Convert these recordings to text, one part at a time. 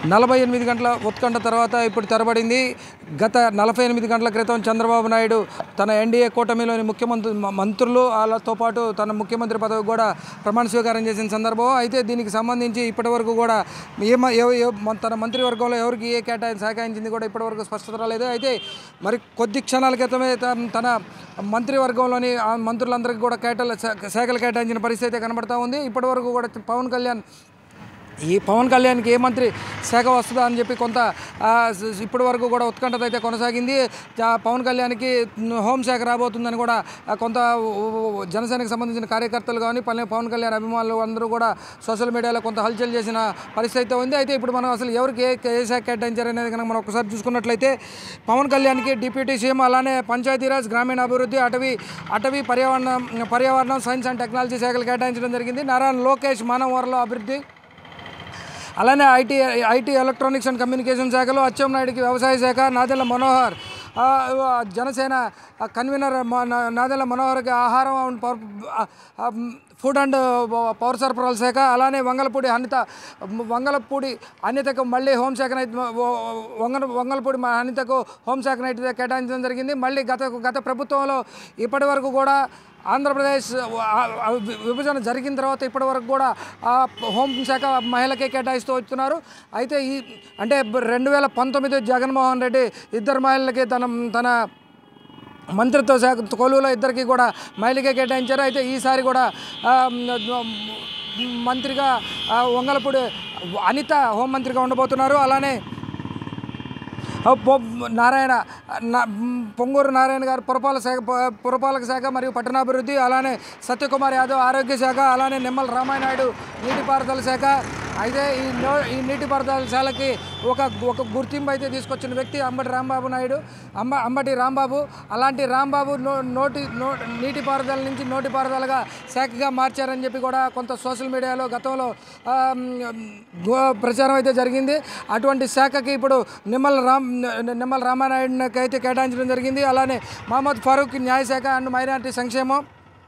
నలభై ఎనిమిది గంటల ఉత్కంఠ తర్వాత ఇప్పుడు తెరబడింది గత నలభై ఎనిమిది గంటల క్రితం చంద్రబాబు నాయుడు తన ఎన్డీఏ కూటమిలోని ముఖ్యమంత్రి మ- మంత్రులు వాళ్ళతో పాటు తన ముఖ్యమంత్రి పదవి కూడా ప్రమాణ స్వీకారం చేసిన సందర్భం అయితే దీనికి సంబంధించి ఇప్పటివరకు కూడా ఏ మ- ఎవ- ఎవ- మన- తన మంత్రివర్గంలో ఎవరికి ఏ కేటాయి సహకరించింది కూడా ఇప్పటివరకు స్పష్టత రాలేదు అయితే మరి కొద్ది క్షణాల క్రితమే త- తన మంత్రివర్గంలోని ఆ మంత్రులందరికీ కూడా కేటాల శాఖలు కేటాయించిన పరిస్థితి అయితే కనబడతా ఉంది ఇప్పటివరకు కూడా పవన్ కళ్యాణ్ ఈ పవన్ కళ్యాణ్కి ఏ మంత్రి శాఖ వస్తుందా అని చెప్పి కొంత ఆ, స- ఇప్పటి వరకు కూడా ఉత్కంఠత అయితే కొనసాగింది ఆ, పవన్ కళ్యాణ్కి హోంశాఖ రాబోతుందని కూడా ఆ, కొంత ఉ- ఉ- జనసేనకు సంబంధించిన కార్యకర్తలు కానీ పల్లె పవన్ కళ్యాణ్ అభిమానులు అందరూ కూడా సోషల్ మీడియాలో కొంత హల్చల్ చేసిన పరిస్థితి అయితే ఉంది అయితే ఇప్పుడు మనం అసలు ఎవరికి ఏ ఏ శాఖ కేటాయించారు అనేది కనుక మనం ఒకసారి చూసుకున్నట్లయితే పవన్ కళ్యాణ్కి డిప్యూటీ సీఎం అలానే పంచాయతీరాజ్ గ్రామీణ అభివృద్ధి అటవీ అటవీ పర్యావరణం పర్యావరణం సైన్స్ అండ్ టెక్నాలజీ శాఖలు కేటాయించడం జరిగింది నారాయణ లోకేష్ మానవ వనరుల అభివృద్ధి అలానే IT IT electronics and communication శాఖలో అచ్చెన్నాయుడికి వ్యవసాయ శాఖ నాదెళ్ల మనోహర్ ఆ, ఆ, జనసేన ఆ, కన్వీనర్ మ- నా- నాదెళ్ల మనోహర్కి ఆహారం అండ్ పవర్ ఆ, ఆ, ఫుడ్ అండ్ పవర్ సరఫరాల శాఖ అలానే వంగలపూడి అనిత వంగలపూడి అనితకు మళ్ళీ హోంశాఖనైతే వంగ వంగలపూడి మా అనితకు హోంశాఖనైతే కేటాయించడం జరిగింది మళ్ళీ గత గత ప్రభుత్వంలో ఇప్పటి వరకు కూడా ఆంధ్రప్రదేశ్ ఆ, ఆ, వి- విభజన జరిగిన తర్వాత ఇప్పటి వరకు కూడా ఆ హోంశాఖ మహిళకే కేటాయిస్తూ వస్తున్నారు అయితే ఈ అంటే రెండు వేల పంతొమ్మిది జగన్మోహన్ రెడ్డి ఇద్దరు మహిళలకి తన తన మంత్రిత్వ శాఖ కొలువులో ఇద్దరికి కూడా మహిళకే కేటాయించారు అయితే ఈసారి కూడా ఆ, మ్, మంత్రిగా ఆ, వంగలపూడి అనిత హోంమంత్రిగా ఉండబోతున్నారు అలానే ఆ, పొ- నారాయణ నా- పొంగూరు నారాయణ గారు పురపాలక శాఖ పు- పురపాలక శాఖ మరియు పట్టణాభివృద్ధి అలానే సత్యకుమార్ యాదవ్ ఆరోగ్య శాఖ అలానే నిమ్మల రామానాయుడు నీటిపారుదల శాఖ అయితే ఈ నో ఈ నీటిపారుదల శాఖకి ఒక ఒక గుర్తింపు అయితే తీసుకొచ్చిన వ్యక్తి అంబటి రాంబాబు నాయుడు అంబ అంబటి రాంబాబు అలాంటి రాంబాబు నో నోటి నో నీటిపారుదల నుంచి నోటిపారుదలగా శాఖగా మార్చారని చెప్పి కూడా కొంత సోషల్ మీడియాలో గతంలో ఆ, మ్, గో- ప్రచారం అయితే జరిగింది అటువంటి శాఖకి ఇప్పుడు నిమ్మల రామ్ నిమ్మల రామానాయుడుకి అయితే కేటాయించడం జరిగింది అలానే మహమ్మద్ ఫారూక్ న్యాయశాఖ అండ్ మైనారిటీ సంక్షేమం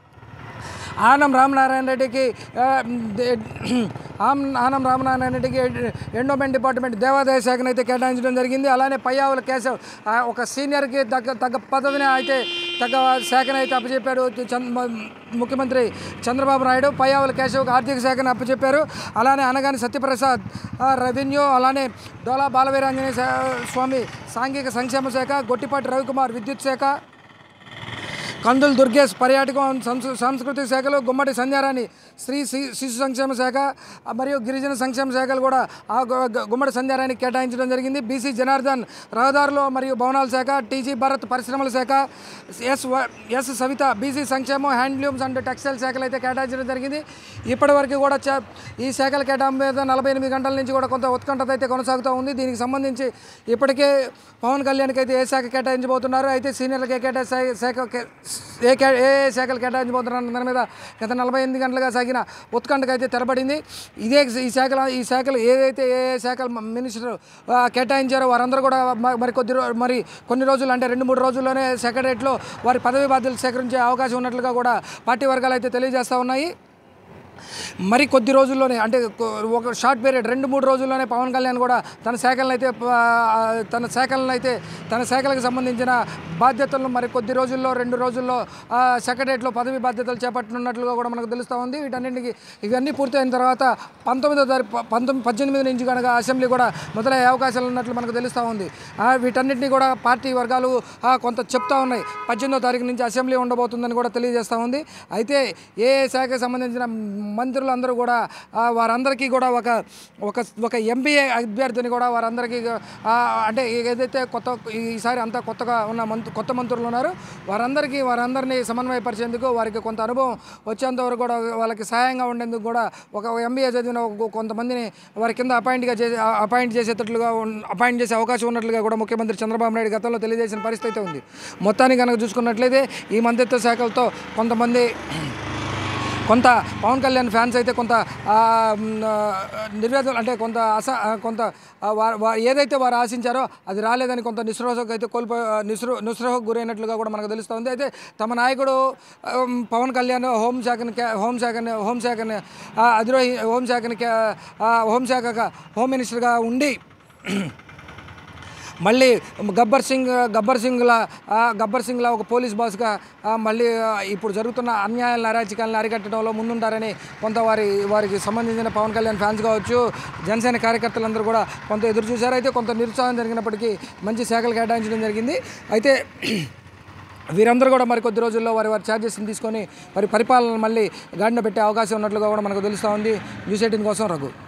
ఆనం రామనారాయణ రెడ్డికి ఆ, దే- ఆమ్ ఆనం రామనారాయణ రెడ్డికి ఎండోమెంట్ డిపార్ట్మెంట్ దేవాదాయ శాఖను అయితే కేటాయించడం జరిగింది అలానే పయ్యావుల కేశవ్ ఆ, ఒక సీనియర్కి తగ్గ తగ్గ పదవిని అయితే తగ్గ శాఖను అయితే అప్పచెప్పాడు చంద్ర ముఖ్యమంత్రి చంద్రబాబు నాయుడు పయ్యావుల కేశవ్కి ఆర్థిక శాఖను అప్పచెప్పారు అలానే అనగాని సత్యప్రసాద్ ఆ, రెవెన్యూ అలానే డోలా బాలవీరాంజనేయ శా- స్వామి సాంఘిక సంక్షేమ శాఖ గొట్టిపాటి రవికుమార్ విద్యుత్ శాఖ కందులు దుర్గేష్ పర్యాటకం సంస్కృ సాంస్కృతిక శాఖలు గుమ్మడి సంధ్యారాణి స్త్రీ శి- శిశు సంక్షేమ శాఖ ఆ, మరియు గిరిజన సంక్షేమ శాఖలు కూడా ఆ గు- గు- గుమ్మడి సంధ్యారానికి కేటాయించడం జరిగింది బీసీ జనార్దన్ రహదారులు మరియు భవనాల శాఖ టీజీ భారత్ పరిశ్రమల శాఖ ఎస్ వ- ఎస్ సవిత బీసీ సంక్షేమం హ్యాండ్లూమ్స్ అండ్ టెక్స్టైల్ శాఖలు అయితే కేటాయించడం జరిగింది ఇప్పటివరకు కూడా చ- ఈ శాఖల కేటాయింపు మీద నలభై ఎనిమిది గంటల నుంచి కూడా కొంత ఉత్కంఠత అయితే కొనసాగుతూ ఉంది దీనికి సంబంధించి ఇప్పటికే పవన్ కళ్యాణ్కి అయితే ఏ శాఖ కేటాయించబోతున్నారు అయితే సీనియర్లకు ఏ కేటా శా- శాఖ కే- ఏ కే ఏ ఏ శాఖలు కేటాయించబోతున్నారు అన్న దాని మీద గత నలభై ఎనిమిది గంటలుగా సాగిన ఉత్కంఠకు అయితే తెరబడింది ఇదే ఈ శాఖల ఈ శాఖలు ఏదైతే ఏ ఏ శాఖలు మ- మినిస్టర్ ఆ, కేటాయించారో వారందరూ కూడా మ- మరి కొద్ది రో- మరి కొన్ని రోజులు అంటే రెండు మూడు రోజుల్లోనే సెక్రటరియట్లో వారి పదవి బాధ్యతలు సేకరించే అవకాశం ఉన్నట్లుగా కూడా పార్టీ వర్గాలు అయితే తెలియజేస్తూ ఉన్నాయి మరి కొద్ది రోజుల్లోనే అంటే కొ- ఒక షార్ట్ పీరియడ్ రెండు మూడు రోజుల్లోనే పవన్ కళ్యాణ్ కూడా తన శాఖలను అయితే ఆ, తన శాఖలను అయితే తన శాఖలకు సంబంధించిన బాధ్యతలను మరి కొద్ది రోజుల్లో రెండు రోజుల్లో ఆ, సెక్రటరియట్లో పదవి బాధ్యతలు చేపట్టనున్నట్లుగా కూడా మనకు తెలుస్తూ ఉంది వీటన్నింటికి ఇవన్నీ పూర్తయిన తర్వాత పంతొమ్మిదో తారీఖు ప- పంతొమ్మిది పద్దెనిమిది నుంచి కనుక అసెంబ్లీ కూడా మొదలయ్యే అవకాశాలు ఉన్నట్లు మనకు తెలుస్తూ ఉంది ఆ, వీటన్నిటిని కూడా పార్టీ వర్గాలు ఆ, కొంత చెప్తా ఉన్నాయి పద్దెనిమిదో తారీఖు నుంచి అసెంబ్లీ ఉండబోతుందని కూడా తెలియజేస్తూ ఉంది అయితే ఏ ఏ శాఖకు సంబంధించిన మంత్రులందరూ కూడా ఆ, వారందరికీ కూడా ఒక ఒక ఒక ఎంపీఏ అభ్యర్థిని కూడా వారందరికీ ఆ, అంటే ఏదైతే కొత్త ఈసారి అంతా కొత్తగా ఉన్న మంత్రు కొత్త మంత్రులు ఉన్నారు వారందరికీ వారందరినీ సమన్వయపరిచేందుకు వారికి కొంత అనుభవం వచ్చేంత వరకు కూడా వాళ్ళకి సహాయంగా ఉండేందుకు కూడా ఒక ఎంబీఏ చదివిన ఒక కొంతమందిని వారి కింద అపాయింట్గా చేసి అపాయింట్ చేసేటట్లుగా ఉన్- అపాయింట్ చేసే అవకాశం ఉన్నట్లుగా కూడా ముఖ్యమంత్రి చంద్రబాబు నాయుడు గతంలో తెలియజేసిన పరిస్థితి అయితే ఉంది మొత్తానికి కనుక చూసుకున్నట్లయితే ఈ మంత్రిత్వ శాఖలతో కొంతమంది కొంత పవన్ కళ్యాణ్ ఫ్యాన్స్ అయితే కొంత ఆ, మ్, ఆ, నిర్వేదన అంటే కొంత అస ఆ, కొంత ఆ, వా- వా- ఏదైతే వారు ఆశించారో అది రాలేదని కొంత నిస్రోహకు అయితే కోల్పో నిస్రో నిస్రోహకు గురైనట్లుగా కూడా మనకు తెలుస్తుంది అయితే తమ నాయకుడు ఆ, మ్, పవన్ కళ్యాణ్ హోంశాఖని కే- హోంశాఖని హోంశాఖని ఆ, అధిరోహి హోంశాఖని కే- ఆ, హోంశాఖగా హోమ్ మినిస్టర్గా ఉండి మళ్ళీ గబ్బర్ సింగ్ గబ్బర్ సింగ్లా ఆ, గబ్బర్ సింగ్లా ఒక పోలీస్ బాస్గా ఆ, మళ్ళీ ఆ, ఇప్పుడు జరుగుతున్న అన్యాయాలను అరాచకాలను అరికట్టడంలో ముందుంటారని కొంత వారి వారికి సంబంధించిన పవన్ కళ్యాణ్ ఫ్యాన్స్ కావచ్చు జనసేన కార్యకర్తలందరూ కూడా కొంత ఎదురు చూశారు అయితే కొంత నిరుత్సాహం జరిగినప్పటికీ మంచి శాఖలు కేటాయించడం జరిగింది అయితే వీరందరూ కూడా మరి కొద్ది రోజుల్లో వారి వారి ఛార్జెస్ని తీసుకొని వారి పరిపాలన మళ్ళీ గాడిన పెట్టే అవకాశం ఉన్నట్లుగా కూడా మనకు తెలుస్తూ ఉంది న్యూస్ ఎయిటీన్ కోసం రఘు